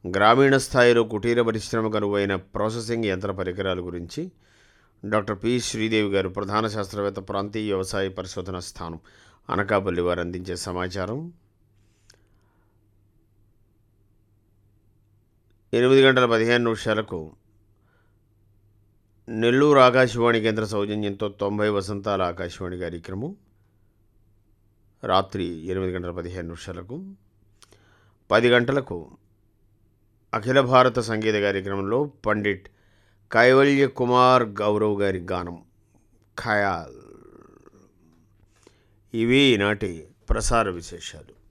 గ్రామీణ స్థాయిలో కుటీర పరిశ్రమకు అనువైన ప్రాసెసింగ్ యంత్ర పరికరాల గురించి డాక్టర్ పి శ్రీదేవి గారు ప్రధాన శాస్త్రవేత్త ప్రాంతీయ వ్యవసాయ పరిశోధన స్థానం అనకాపల్లి వారు అందించే సమాచారం ఎనిమిది గంటల పదిహేను నిమిషాలకు నెల్లూరు ఆకాశవాణి కేంద్ర సౌజన్యంతో తొంభై వసంతాల ఆకాశవాణి కార్యక్రమం రాత్రి ఎనిమిది గంటల పదిహేను నిమిషాలకు పది గంటలకు అఖిల భారత సంగీత కార్యక్రమంలో పండిట్ కైవల్య కుమార్ గౌరవ్ గారి గానం ఖయాల్ ఇవి ఈనాటి ప్రసార విశేషాలు